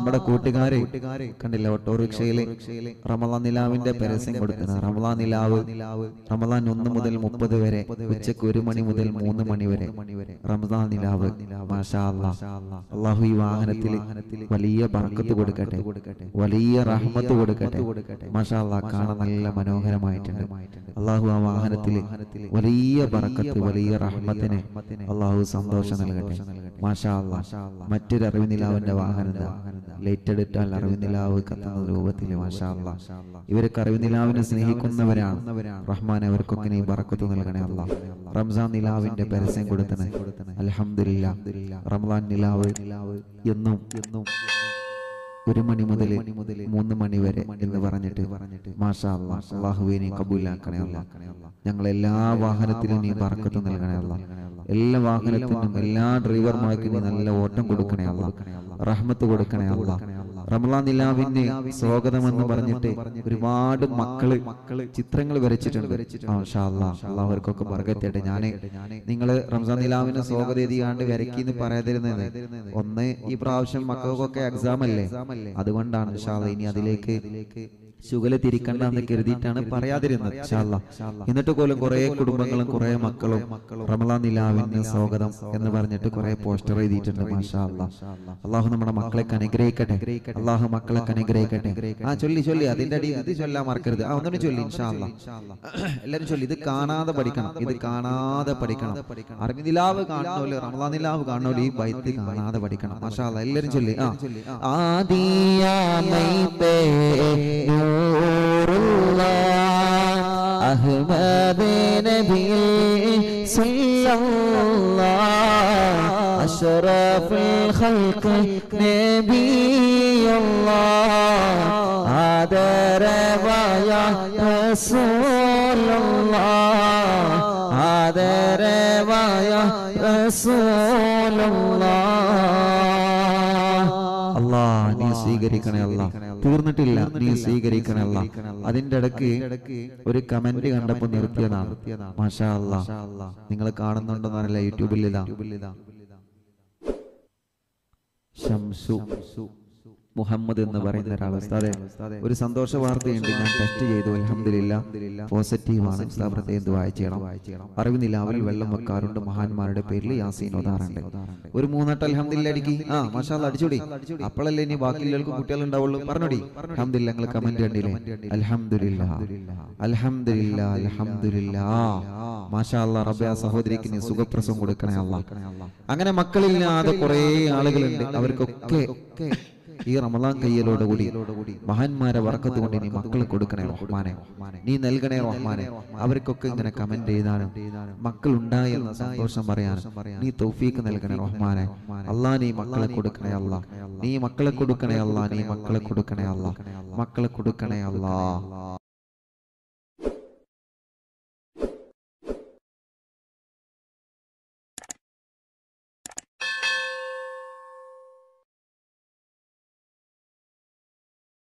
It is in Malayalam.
നമ്മുടെ കൂട്ടുകാര് കണ്ടില്ല ഓട്ടോറിക്ഷയില് റമദാൻ നിലാവിന്റെ പരസ്യം കൊടുക്കുന്ന റമദാൻ നിലാവ് റമദാൻ ഒന്ന് മുതൽ മുപ്പത് വരെ ഉച്ചക്ക് ഒരു മണി മുതൽ മൂന്ന് മണി വരെ റമദാൻ നിലാവ് മാഷാ അല്ലാ. അള്ളാഹു ഈ വാഹനത്തിൽ വലിയ ബർക്കത്ത് കൊടുക്കട്ടെ വലിയ റഹ്മത്ത് കൊടുക്കട്ടെ മാഷാ അല്ലാ, കാണാൻ നല്ല മനോഹരമായിട്ടുണ്ട് അള്ളാഹു ആ വാഹനത്തിൽ വലിയ ബറക്കത്ത് വലിയ റഹ്മത്തിന് അള്ളാഹു സന്തോഷം നൽകട്ടെ മാഷാ അല്ലാ. മറ്റൊരു അറിവ് നിലാവിന്റെ വാഹനം ഇതാ. ലൈറ്റ് എടുത്താൽ അറിവ് നിലാവ് കത്തുന്ന രൂപത്തിൽ മാഷാ അല്ലാ. ഇവരൊക്കെ അറിവ് നിലാവിനെ സ്നേഹിക്കുന്നവരാണ് റഹ്മാൻ അവർക്കൊക്കെ നീ ബറക്കത്ത് നൽകണേ അല്ല റംസാൻ നിലാവിന്റെ പരസ്യം കൊടുത്തനെ അൽഹംദുലില്ല റംസാൻ നിലാവ് എന്നും എന്നും ഒരു മണി മുതൽ മൂന്ന് മണി വരെ എന്ന് പറഞ്ഞിട്ട് മാഷാ അല്ലാ അള്ളാഹുവെ നീ കബൂലാക്കണേ അല്ല ഞങ്ങൾ എല്ലാ വാഹനത്തിലും നീ ബർക്കത്ത് നൽകണേ അല്ല എല്ലാ വാഹനത്തിനും എല്ലാ ഡ്രൈവർമാർക്കും നീ നല്ല ഓട്ടം കൊടുക്കണേ അല്ല റഹ്മത്ത് കൊടുക്കണേ അല്ല റമലാൻ നിലാവിന് സ്വാഗതം എന്ന് പറഞ്ഞിട്ട് ഒരുപാട് മക്കള് മക്കള് ചിത്രങ്ങൾ വരച്ചിട്ടുണ്ട് മാഷാ അല്ലാ അള്ളാഹുവർക്കൊക്കെ ബർക്കത്തേട്ടെ ഞാന് നിങ്ങള് റംസാൻ നിലാവിന് സ്വാഗതം എഴുതിയാണ്ട് വരക്കിന്ന് പറയാതിരുന്നത് ഒന്ന് ഈ പ്രാവശ്യം മക്കൾക്കൊക്കെ എക്സാം അല്ലേ അതുകൊണ്ടാണ് ഇൻഷാ അല്ലാ ഇനി അതിലേക്ക് ശുഗല തിരിക്കണ്ട എന്ന് കരുതിയിട്ടാണ് പറയാതിരുന്നത് ഇൻഷാ അല്ലാ. എന്നിട്ട് പോലും കുറെ കുടുംബങ്ങളും കുറെ മക്കളും റമലാൻ നിലാവിന് സ്വാഗതം എന്ന് പറഞ്ഞിട്ട് കുറെ പോസ്റ്റർ എഴുതിയിട്ടുണ്ട് മാഷാ അല്ലാ. അള്ളാഹു നമ്മുടെ മക്കളെ അനുഗ്രഹിക്കട്ടെ അള്ളാഹു മക്കളെ അനുഗ്രഹിക്കട്ടെ ആ ചൊല്ലി ചൊല്ലി അതിന്റെ അടി ഇത് ചൊല്ലാൻ മറക്കരുത് ആ ഒന്നും ചൊല്ലി ഇൻഷാ അല്ലാ. എല്ലാരും ചൊല്ലി ഇത് കാണാതെ പഠിക്കണം ഇത് കാണാതെ പഠിക്കണം അറബി നിലാവ് കാണണോല് റമലാൻ നിലാവ് കാണണോല് ഈ ബൈത്ത് കാണാതെ പഠിക്കണം മാഷാ അല്ലാ. എല്ലാരും ചൊല്ലി ആ ആദിയാമൈ പേ أحمد نبي صلى الله أشرف الخلق نبي الله آدر ويا رسول الله آدر ويا رسول الله അല്ലാ നീ സ്വീകരിക്കണേ അല്ല തീർന്നിട്ടില്ല നീ സ്വീകരിക്കണേ അല്ല അതിന്റെ ഇടയ്ക്ക് ഒരു കമന്റ് കണ്ടപ്പോ നിർത്തിയതാണ് മാഷാ അല്ലാ നിങ്ങൾ കാണുന്നുണ്ടെന്നറിയില്ല യൂട്യൂബിൽ ഇതാ ഷംസു മുഹമ്മദ് എന്ന് പറയുന്ന ഒരാൾ ഉസ്താദെ ഒരു സന്തോഷ വാർത്തയുണ്ട് ഞാൻ ടെസ്റ്റ് ചെയ്തു അൽഹംദുലില്ലാ പോസിറ്റീവ് ആണ് ഉസ്താദ് പ്രത്യേകം ദുആ ചെയ്യണം അറിവ് നിലാവിൽ വെള്ളം വെക്കാറുണ്ട് മഹാന്മാരുടെ പേരിൽ യാസീൻ ഓതാറുണ്ട് ഒരു മൂന്നെട്ട് അൽഹംദുലില്ലാ അടിക്കി ആ മാഷാല്ല അടിച്ചോടി അപ്പോഴല്ലേ ഇനി ബാക്കിയുള്ളവർക്ക് കുട്ടികൾ ഉണ്ടാവുള്ളൂ പറഞ്ഞോടി അൽഹംദുലില്ലാ നിങ്ങൾ കമന്റ് കണ്ടില്ലേ അൽഹംദുലില്ലാ അൽഹംദുലില്ലാ അൽഹംദുലില്ലാ മാഷാ അല്ലാ റബ്ബെ ആ സഹോദരിക്ക് നീ സുഖപ്രസവം കൊടുക്കണേ അല്ലാ അങ്ങനെ മക്കളില്ലാതെ കുറെ ആളുകളുണ്ട് അവർക്കൊക്കെ ഈ റമദാൻ കയ്യലോടുകൂടി മഹാന്മാരെ വറക്കത്ത് കൊണ്ട് നീ മക്കളെ കൊടുക്കണേ റഹ്മാനെ നീ നൽകണേ റഹ്മാനെ അവർക്കൊക്കെ ഇങ്ങനെ കമന്റ് ചെയ്താലും മക്കൾ ഉണ്ടായി എന്ന സന്തോഷം പറയാനും നീ തൗഫീക്ക് നൽകണേ റഹ്മാനെ അല്ലാ നീ മക്കളെ കൊടുക്കണേ അല്ല നീ മക്കളെ കൊടുക്കണേ അല്ല നീ മക്കളെ കൊടുക്കണേ അല്ല മക്കളെ കൊടുക്കണേ അല്ലാ